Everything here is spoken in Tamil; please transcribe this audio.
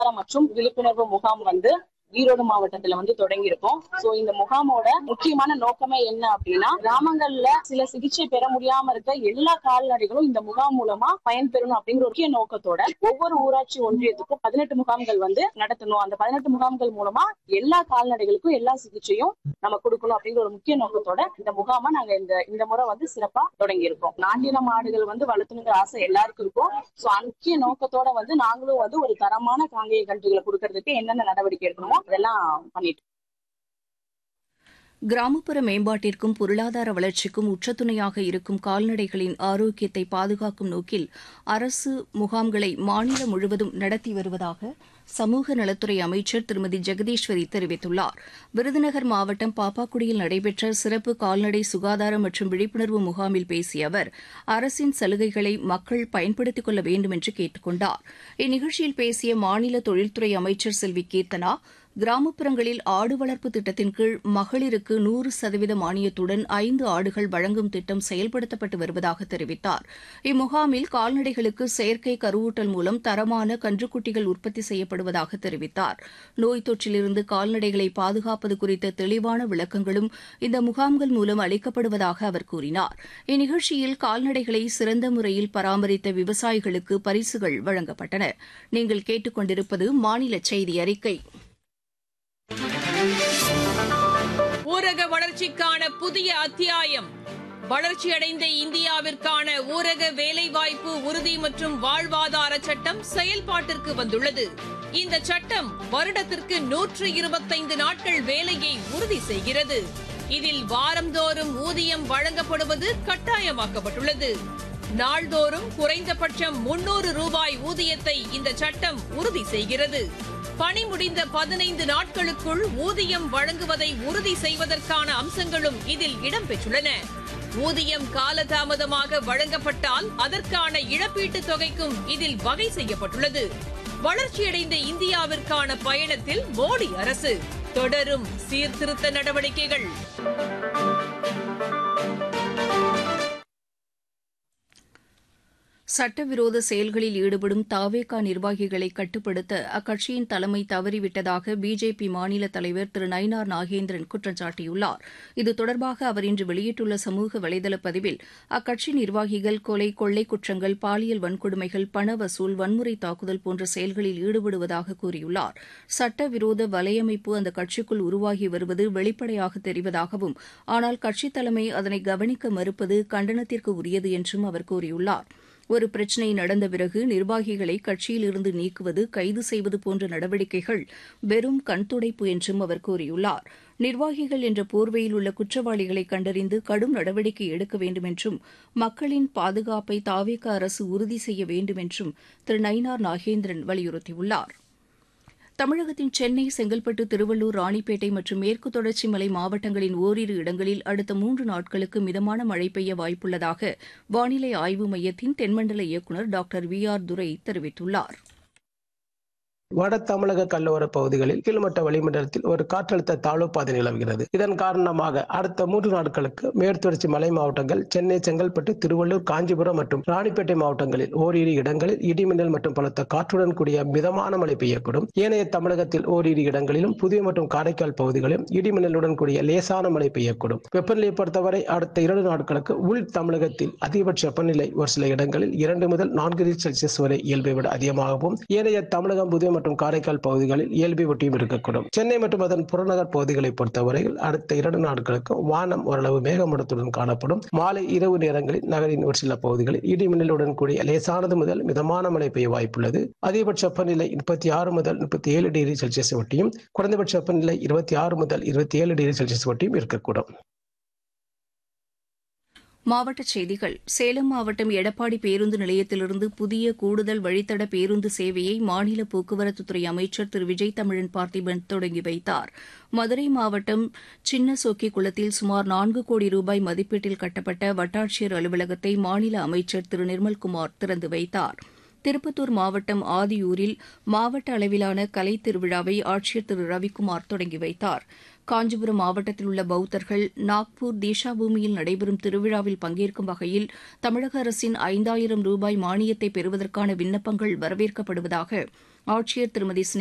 மற்றும் விழிப்புணர்வு முகாம் வந்து ஈரோடு மாவட்டத்துல வந்து தொடங்கி இருக்கோம் சோ இந்த முகாமோட முக்கியமான நோக்கமே என்ன அப்படின்னா கிராமங்கள்ல சில சிகிச்சை பெற முடியாம இருக்க எல்லா கால்நடைகளும் இந்த முகாம் மூலமா பயன்பெறணும் அப்படிங்கிற ஒரு முக்கிய நோக்கத்தோட ஒவ்வொரு ஊராட்சி ஒன்றியத்துக்கும் பதினெட்டு முகாம்கள் வந்து நடத்தணும் அந்த பதினெட்டு முகாம்கள் மூலமா எல்லா கால்நடைகளுக்கும் எல்லா சிகிச்சையும் நம்ம கொடுக்கணும் அப்படிங்கிற ஒரு முக்கிய நோக்கத்தோட இந்த முகாமை நாங்க இந்த இந்த முறை வந்து சிறப்பா தொடங்கி இருக்கோம் நாட்டின மாடுகள் வந்து வளர்த்தணுங்கிற ஆசை எல்லாருக்கும் இருக்கும் சோ முக்கிய நோக்கத்தோட வந்து நாங்களும் வந்து ஒரு தரமான காங்கேய கன்றுகளை கொடுக்கறதுக்கு என்னென்ன நடவடிக்கை எடுக்கணுமோ அதெல்லாம் பண்ணிட்டு கிராமப்புற மேம்பாட்டிற்கும் பொருளாதார வளர்ச்சிக்கும் உச்சத்துணையாக இருக்கும் கால்நடைகளின் ஆரோக்கியத்தை பாதுகாக்கும் நோக்கில் அரசு முகாம்களை மாநிலம் முழுவதும் நடத்தி வருவதாக சமூக நலத்துறை அமைச்சர் திருமதி ஜெகதீஸ்வரி தெரிவித்துள்ளார் விருதுநகர் மாவட்டம் பாப்பாக்குடியில் நடைபெற்ற சிறப்பு கால்நடை சுகாதாரம் மற்றும் விழிப்புணர்வு முகாமில் பேசிய அவர் அரசின் சலுகைகளை மக்கள் பயன்படுத்திக் கொள்ள வேண்டும் என்று கேட்டுக் கொண்டார் இந்நிகழ்ச்சியில் பேசிய மாநில தொழில்துறை அமைச்சர் செல்வி கீர்த்தனா கிராமப்புறங்களில் ஆடு வளர்ப்பு திட்டத்தின் கீழ் மகளிருக்கு நூறு சதவீத மானியத்துடன் ஐந்து ஆடுகள் வழங்கும் திட்டம் செயல்படுத்தப்பட்டு வருவதாக தெரிவித்தார் இம்முகாமில் கால்நடைகளுக்கு செயற்கை கருவூட்டல் மூலம் தரமான கன்றுக்குட்டிகள் உற்பத்தி செய்யப்படுவதாக தெரிவித்தார் நோய் தொற்றிலிருந்து கால்நடைகளை பாதுகாப்பது குறித்த தெளிவான விளக்கங்களும் இந்த முகாம்கள் மூலம் அளிக்கப்படுவதாக அவர் கூறினார் இந்நிகழ்ச்சியில் கால்நடைகளை சிறந்த முறையில் பராமரித்த விவசாயிகளுக்கு பரிசுகள் வழங்கப்பட்டன நீங்கள் கேட்டுக்கொண்டிருப்பது மாநில செய்தி அறிக்கை ஊரக வளர்ச்சிக்கான புதிய அத்தியாயம் வளர்ச்சியடைந்த இந்தியாவிற்கான ஊரக வேலைவாய்ப்பு உறுதி மற்றும் வாழ்வாதார சட்டம் செயல்பாட்டிற்கு வந்துள்ளது இந்த சட்டம் வருடத்திற்கு நூற்று இருபத்தைந்து நாட்கள் வேலையை உறுதி செய்கிறது இதில் வாரந்தோறும் ஊதியம் வழங்கப்படுவது கட்டாயமாக்கப்பட்டுள்ளது நாள்தோறும் குறைந்தபட்சம் முன்னூறு ரூபாய் ஊதியத்தை இந்த சட்டம் உறுதி செய்கிறது பணி முடிந்த பதினைந்து நாட்களுக்குள் ஊதியம் வழங்குவதை உறுதி செய்வதற்கான அம்சங்களும் இதில் இடம்பெற்றுள்ளன ஊதியம் காலதாமதமாக வழங்கப்பட்டால் அதற்கான இழப்பீட்டுத் தொகைக்கும் இதில் வகை செய்யப்பட்டுள்ளது வளர்ச்சியடைந்த இந்தியாவிற்கான பயணத்தில் மோடி அரசு தொடரும் சீர்திருத்த நடவடிக்கைகள் சட்டவிரோத செயல்களில் ஈடுபடும் தாவேகா நிர்வாகிகளை கட்டுப்படுத்த அக்கட்சியின் தலைமை தவறிவிட்டதாக பிஜேபி மாநில தலைவர் திரு நயினார் நாகேந்திரன் குற்றம் சாட்டியுள்ளார் இது தொடர்பாக அவர் இன்று வெளியிட்டுள்ள சமூக வலைதள பதிவில் அக்கட்சி நிர்வாகிகள் கொலை கொள்ளை குற்றங்கள் பாலியல் வன்கொடுமைகள் பண வசூல் வன்முறை தாக்குதல் போன்ற செயல்களில் ஈடுபடுவதாக கூறியுள்ளார் சட்டவிரோத வலையமைப்பு அந்த கட்சிக்குள் உருவாகி வருவது வெளிப்படையாக தெரிவதாகவும் ஆனால் கட்சித் தலைமை அதனை கவனிக்க மறுப்பது கண்டனத்திற்கு உரியது என்றும் அவர் கூறியுள்ளார் ஒரு பிரச்சினை நடந்த பிறகு நிர்வாகிகளை கட்சியிலிருந்து நீக்குவது கைது செய்வது போன்ற நடவடிக்கைகள் வெறும் கண்துடைப்பு என்றும் அவர் கூறியுள்ளார் நிர்வாகிகள் என்ற போர்வையில் உள்ள குற்றவாளிகளை கண்டறிந்து கடும் நடவடிக்கை எடுக்க வேண்டும் என்றும் மக்களின் பாதுகாப்பை தாவேக அரசு உறுதி செய்ய வேண்டும் என்றும் திரு நயினார் நாகேந்திரன் வலியுறுத்தியுள்ளார் தமிழகத்தின் சென்னை செங்கல்பட்டு திருவள்ளூர் ராணிப்பேட்டை மற்றும் மேற்கு தொடர்ச்சி மலை மாவட்டங்களின் ஓரிரு இடங்களில் அடுத்த மூன்று நாட்களுக்கு மிதமான மழை பெய்ய வாய்ப்புள்ளதாக வானிலை ஆய்வு மையத்தின் தென்மண்டல இயக்குநர் டாக்டர் வி ஆர் துரை தெரிவித்துள்ளார் வட தமிழக கல்லோர பகுதிகளில் கீழ்மட்ட வளிமண்டலத்தில் ஒரு காற்றழுத்த தாழ்வு பாதை நிலவுகிறது இதன் காரணமாக அடுத்த மூன்று நாட்களுக்கு மேற்குத்தொடர்ச்சி மலை மாவட்டங்கள் சென்னை செங்கல்பட்டு திருவள்ளூர் காஞ்சிபுரம் மற்றும் ராணிப்பேட்டை மாவட்டங்களில் ஓரிரு இடங்களில் இடிமின்னல் மற்றும் பலத்த காற்றுடன் கூடிய மிதமான மழை பெய்யக்கூடும் ஏனைய தமிழகத்தில் ஓரிரு இடங்களிலும் புதிய மற்றும் காரைக்கால் பகுதிகளிலும் இடிமின்னலுடன் கூடிய லேசான மழை பெய்யக்கூடும் வெப்பநிலையை பொறுத்தவரை அடுத்த இரண்டு நாட்களுக்கு உள் தமிழகத்தில் அதிகபட்ச வெப்பநிலை ஒரு சில இடங்களில் இரண்டு முதல் நான்கு டிகிரி செல்சியஸ் வரை இயல்பை விட அதிகமாகவும் ஏனைய தமிழகம் புதிய மற்றும் காரைக்கால் பகுதிகளில் இயல்பை ஒட்டியும் இருக்கக்கூடும் சென்னை மற்றும் அதன் புறநகர் பகுதிகளை பொறுத்தவரையில் அடுத்த இரண்டு நாட்களுக்கு வானம் ஓரளவு மேகமூட்டத்துடன் காணப்படும் மாலை இரவு நேரங்களில் நகரின் ஒரு சில பகுதிகளில் இடி மின்னலுடன் கூடிய லேசானது முதல் மிதமான மழை பெய்ய வாய்ப்புள்ளது அதிகபட்ச வெப்பநிலை முப்பத்தி ஆறு முதல் முப்பத்தி ஏழு டிகிரி செல்சியஸ் ஒட்டியும் குறைந்தபட்ச வெப்பநிலை இருபத்தி ஆறு முதல் இருபத்தி ஏழு டிகிரி செல்சியஸ் ஒட்டியும் இருக்கக்கூடும் மாவட்டச் செய்திகள் சேலம் மாவட்டம் எடப்பாடி பேருந்து நிலையத்திலிருந்து புதிய கூடுதல் வழித்தட பேருந்து சேவையை மாநில போக்குவரத்துத்துறை அமைச்சர் திரு விஜய் தமிழன் பார்த்திபன் தொடங்கி வைத்தார் மதுரை மாவட்டம் சின்ன சொக்கி குளத்தில் சுமார் நான்கு கோடி ரூபாய் மதிப்பீட்டில் கட்டப்பட்ட வட்டாட்சியர் அலுவலகத்தை மாநில அமைச்சர் திரு நிர்மல்குமார் திறந்து வைத்தார் திருப்பத்தூர் மாவட்டம் ஆதியூரில் மாவட்ட அளவிலான கலைத் திருவிழாவை ஆட்சியர் திரு ரவிக்குமார் தொடங்கி வைத்தார் காஞ்சிபுரம் மாவட்டத்தில் உள்ள பௌத்தர்கள் நாக்பூர் தீஷா பூமியில் நடைபெறும் திருவிழாவில் பங்கேற்கும் வகையில் தமிழக அரசின் ஐந்தாயிரம் ரூபாய் மானியத்தை பெறுவதற்கான விண்ணப்பங்கள் வரவேற்கப்படுவதாக ஆட்சியர் திருமதி